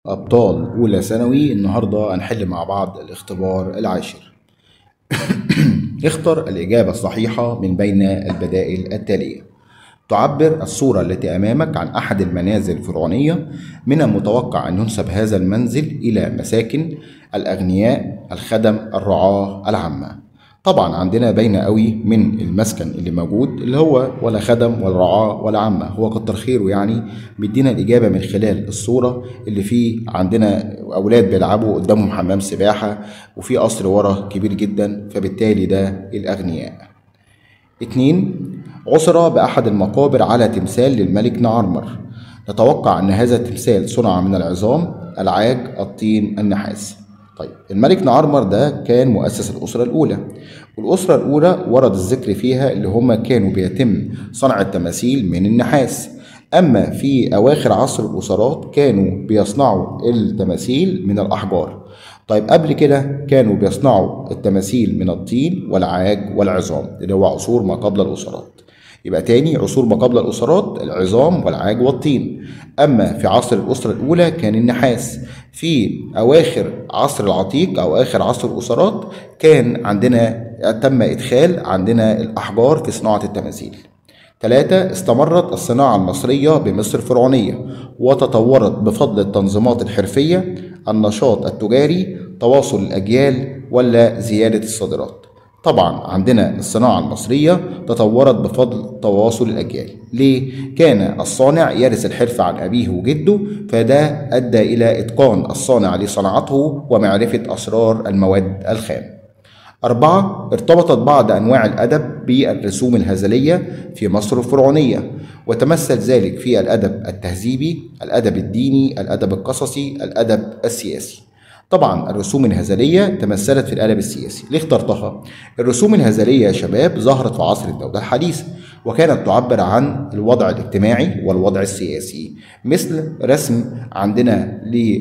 أبطال أولى ثانوي النهاردة هنحل مع بعض الاختبار العاشر اختر الإجابة الصحيحة من بين البدائل التالية تعبر الصورة التي أمامك عن أحد المنازل الفرعونية من المتوقع أن ينسب هذا المنزل إلى مساكن الأغنياء الخدم الرعاة العامة طبعا عندنا باينة قوي من المسكن اللي موجود اللي هو ولا خدم ولا رعاة ولا عامة هو كتر خيره يعني بيدينا الإجابة من خلال الصورة اللي فيه عندنا أولاد بيلعبوا قدامهم حمام سباحة وفي قصر ورا كبير جدا فبالتالي ده الأغنياء اتنين عثر بأحد المقابر على تمثال للملك نعرمر نتوقع أن هذا التمثال صنع من العظام العاج الطين النحاس طيب الملك نعرمر ده كان مؤسس الأسرة الأولى والأسرة الأولى ورد الذكر فيها اللي هم كانوا بيتم صنع التماثيل من النحاس أما في أواخر عصر الأسرات كانوا بيصنعوا التماثيل من الأحجار طيب قبل كده كانوا بيصنعوا التماثيل من الطين والعاج والعظام اللي هو عصور ما قبل الأسرات يبقى تاني عصور ما قبل الأسرات العظام والعاج والطين أما في عصر الأسرة الأولى كان النحاس في أواخر عصر العتيق أو آخر عصر الأسرات كان عندنا تم إدخال عندنا الأحجار في صناعة التماثيل ثلاثة استمرت الصناعة المصرية بمصر الفرعونية وتطورت بفضل التنظيمات الحرفية النشاط التجاري تواصل الأجيال ولا زيادة الصادرات طبعا عندنا الصناعة المصرية تطورت بفضل تواصل الأجيال ليه؟ كان الصانع يرث الحرفة عن أبيه وجده فده أدى إلى إتقان الصانع لصناعته ومعرفة أسرار المواد الخام أربعة ارتبطت بعض أنواع الأدب بالرسوم الهزلية في مصر الفرعونية وتمثل ذلك في الأدب التهذيبي الأدب الديني الأدب القصصي الأدب السياسي طبعا الرسوم الهزلية تمثلت في الأدب السياسي ليه اخترتها؟ الرسوم الهزلية يا شباب ظهرت في عصر الدولة الحديثة وكانت تعبر عن الوضع الاجتماعي والوضع السياسي مثل رسم عندنا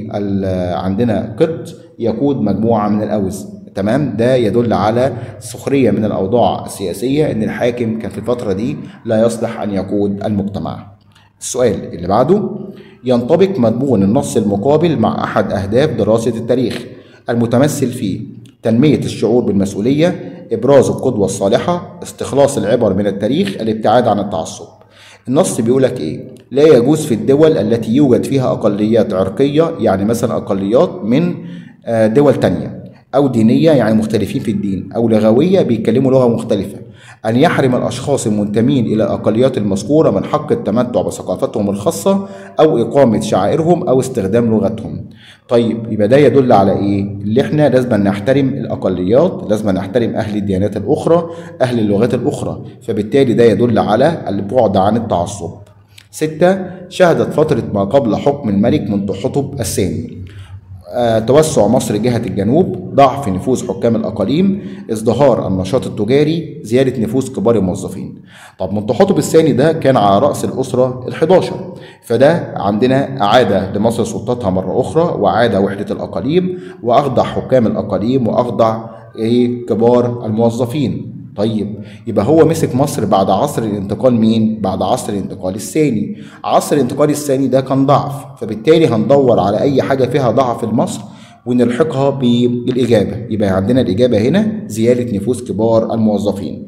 عندنا قط يقود مجموعة من الأوز تمام ده يدل على سخريه من الاوضاع السياسيه ان الحاكم كان في الفتره دي لا يصلح ان يقود المجتمع السؤال اللي بعده ينطبق مضمون النص المقابل مع احد اهداف دراسه التاريخ المتمثل في تنميه الشعور بالمسؤوليه ابراز القدوه الصالحه استخلاص العبر من التاريخ الابتعاد عن التعصب النص بيقولك ايه لا يجوز في الدول التي يوجد فيها اقليات عرقيه يعني مثلا اقليات من دول تانية أو دينية يعني مختلفين في الدين أو لغوية بيتكلموا لغة مختلفة أن يحرم الأشخاص المنتمين إلى الأقليات المذكورة من حق التمتع بثقافتهم الخاصة أو إقامة شعائرهم أو استخدام لغتهم طيب يبقى ده يدل على إيه؟ اللي إحنا لازم نحترم الأقليات لازم نحترم أهل الديانات الأخرى أهل اللغات الأخرى فبالتالي ده يدل على البعد عن التعصب ستة شهدت فترة ما قبل حكم الملك منتحتب الثاني آه، توسع مصر جهة الجنوب ضعف نفوذ حكام الأقاليم ازدهار النشاط التجاري زيادة نفوذ كبار الموظفين طب منتحتب الثاني ده كان على رأس الأسرة ال11 فده عندنا أعاد لمصر سلطتها مرة أخرى وأعاد وحدة الأقاليم وأخضع حكام الأقاليم وأخضع إيه كبار الموظفين طيب يبقى هو مسك مصر بعد عصر الانتقال مين؟ بعد عصر الانتقال الثاني عصر الانتقال الثاني ده كان ضعف فبالتالي هندور على أي حاجة فيها ضعف لمصر ونلحقها بالإجابة يبقى عندنا الإجابة هنا زيادة نفوذ كبار الموظفين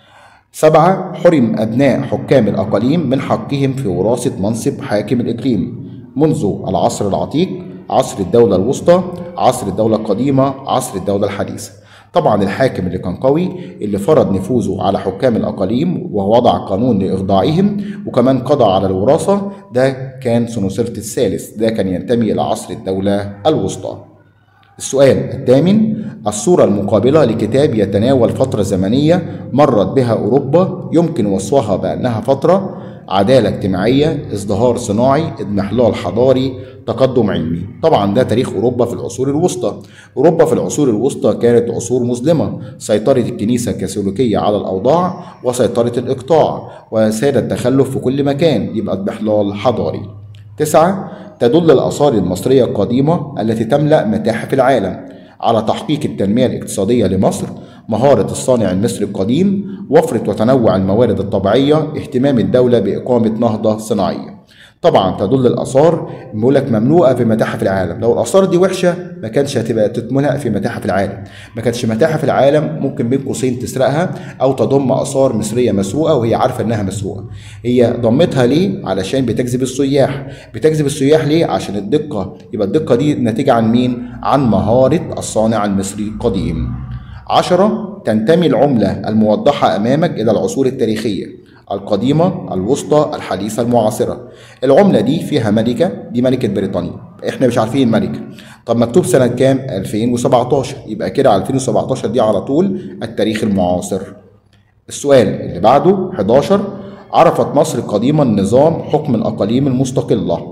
سبعة حرم أبناء حكام الأقاليم من حقهم في وراثة منصب حاكم الإقليم منذ العصر العتيق عصر الدولة الوسطى عصر الدولة القديمة عصر الدولة الحديثة طبعا الحاكم اللي كان قوي اللي فرض نفوذه على حكام الأقاليم ووضع قانون لإخضاعهم وكمان قضى على الوراثة ده كان سنوسرت الثالث ده كان ينتمي إلى عصر الدولة الوسطى السؤال الثامن الصورة المقابلة لكتاب يتناول فترة زمنية مرت بها أوروبا يمكن وصفها بأنها فترة عدالة اجتماعية ازدهار صناعي اضمحلال حضاري تقدم علمي طبعا ده تاريخ أوروبا في العصور الوسطى أوروبا في العصور الوسطى كانت عصور مظلمة سيطرة الكنيسة الكاثوليكية على الأوضاع وسيطرة الإقطاع وساد التخلف في كل مكان يبقى اضمحلال حضاري تسعة تدل الآثار المصرية القديمة التي تملأ متاحف العالم على تحقيق التنمية الاقتصادية لمصر مهارة الصانع المصري القديم وفرة وتنوع الموارد الطبيعية اهتمام الدولة بإقامة نهضة صناعية طبعا تدل الاثار بيقول لك مملوءه في متاحف العالم لو الاثار دي وحشه ما كانش هتبقى تتملأ في متاحف العالم ما كانتش متاحف العالم ممكن بين قوسين تسرقها او تضم اثار مصريه مسروقه وهي عارفه انها مسروقه هي ضمتها ليه علشان بتجذب السياح بتجذب السياح ليه عشان الدقه يبقى الدقه دي ناتجه عن مين عن مهاره الصانع المصري القديم عشرة تنتمي العملة الموضحة أمامك إلى العصور التاريخية القديمة الوسطى الحديثة المعاصرة العملة دي فيها ملكة دي ملكة بريطانيا احنا مش عارفين الملكة طب مكتوب سنة كام 2017 يبقى كده 2017 دي على طول التاريخ المعاصر السؤال اللي بعده 11 عرفت مصر قديما نظام حكم الأقاليم المستقلة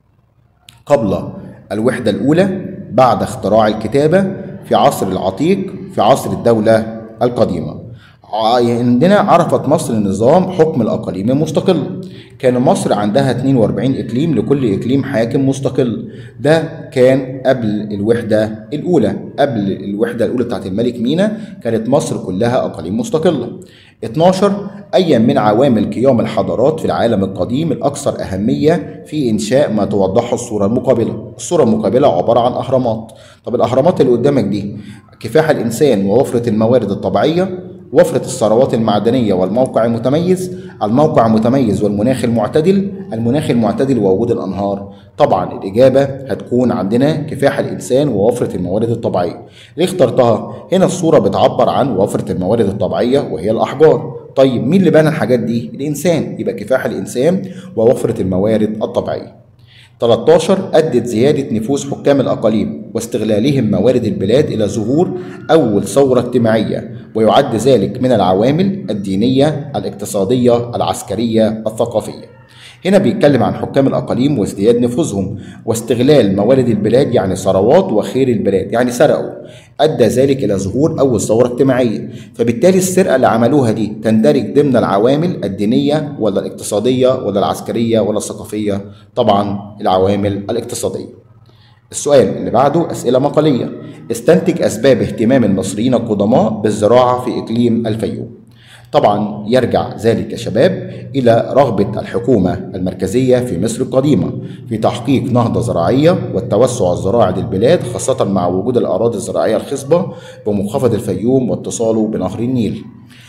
قبل الوحدة الأولى بعد اختراع الكتابة في عصر العتيق في عصر الدولة القديمة عندنا عرفت مصر نظام حكم الأقاليم المستقلة كان مصر عندها 42 إقليم لكل إقليم حاكم مستقل ده كان قبل الوحدة الأولى قبل الوحدة الأولى بتاعت الملك مينا كانت مصر كلها أقاليم مستقلة 12 أي من عوامل قيام الحضارات في العالم القديم الأكثر أهمية في إنشاء ما توضحه الصورة المقابلة الصورة المقابلة عبارة عن أهرامات طب الأهرامات اللي قدامك دي كفاح الإنسان ووفرة الموارد الطبيعية وفرة الثروات المعدنية والموقع المتميز الموقع المتميز والمناخ المعتدل المناخ المعتدل ووجود الأنهار طبعا الإجابة هتكون عندنا كفاح الإنسان ووفرة الموارد الطبيعية ليه اخترتها؟ هنا الصورة بتعبر عن وفرة الموارد الطبيعية وهي الأحجار طيب مين اللي بنى الحاجات دي؟ الإنسان يبقى كفاح الإنسان ووفرة الموارد الطبيعية 13 أدت زيادة نفوذ حكام الأقاليم واستغلالهم موارد البلاد إلى ظهور أول ثورة اجتماعية ويعد ذلك من العوامل الدينية الاقتصادية العسكرية الثقافية هنا بيتكلم عن حكام الأقاليم وازدياد نفوذهم واستغلال موارد البلاد يعني ثروات وخير البلاد يعني سرقوا أدى ذلك إلى ظهور أول ثورة اجتماعية فبالتالي السرقة اللي عملوها دي تندرج ضمن العوامل الدينية ولا الاقتصادية ولا العسكرية ولا الثقافية طبعا العوامل الاقتصادية السؤال اللي بعده أسئلة مقالية استنتج أسباب اهتمام المصريين القدماء بالزراعة في إقليم الفيوم طبعا يرجع ذلك يا شباب إلى رغبة الحكومة المركزية في مصر القديمة في تحقيق نهضة زراعية والتوسع الزراعي للبلاد خاصة مع وجود الأراضي الزراعية الخصبة بمنخفض الفيوم واتصاله بنهر النيل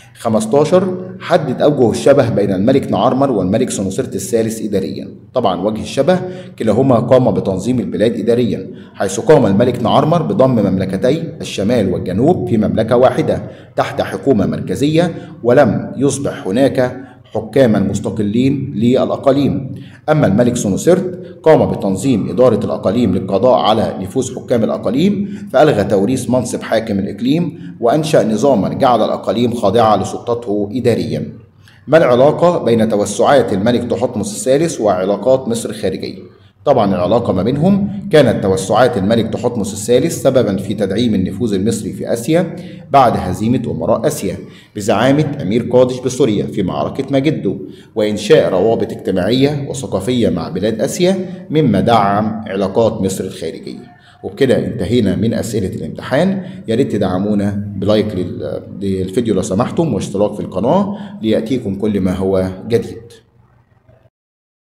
15 حدد أوجه الشبه بين الملك نعرمر والملك سنوسرت الثالث إداريا طبعا وجه الشبه كلاهما قام بتنظيم البلاد إداريا حيث قام الملك نعرمر بضم مملكتي الشمال والجنوب في مملكة واحدة تحت حكومة مركزية ولم يصبح هناك حكاما مستقلين للأقاليم أما الملك سونوسرت قام بتنظيم إدارة الأقاليم للقضاء على نفوذ حكام الأقاليم فألغى توريث منصب حاكم الإقليم وأنشأ نظاما جعل الأقاليم خاضعة لسلطته إداريا ما العلاقة بين توسعات الملك تحتمس الثالث وعلاقات مصر الخارجية؟ طبعا العلاقة ما بينهم كانت توسعات الملك تحتمس الثالث سببا في تدعيم النفوذ المصري في آسيا بعد هزيمة أمراء آسيا بزعامة أمير قادش بسوريا في معركة ماجدو وإنشاء روابط اجتماعية وثقافية مع بلاد آسيا مما دعم علاقات مصر الخارجية وبكده انتهينا من أسئلة الامتحان يا ريت تدعمونا بلايك للفيديو لو سمحتم واشتراك في القناة ليأتيكم كل ما هو جديد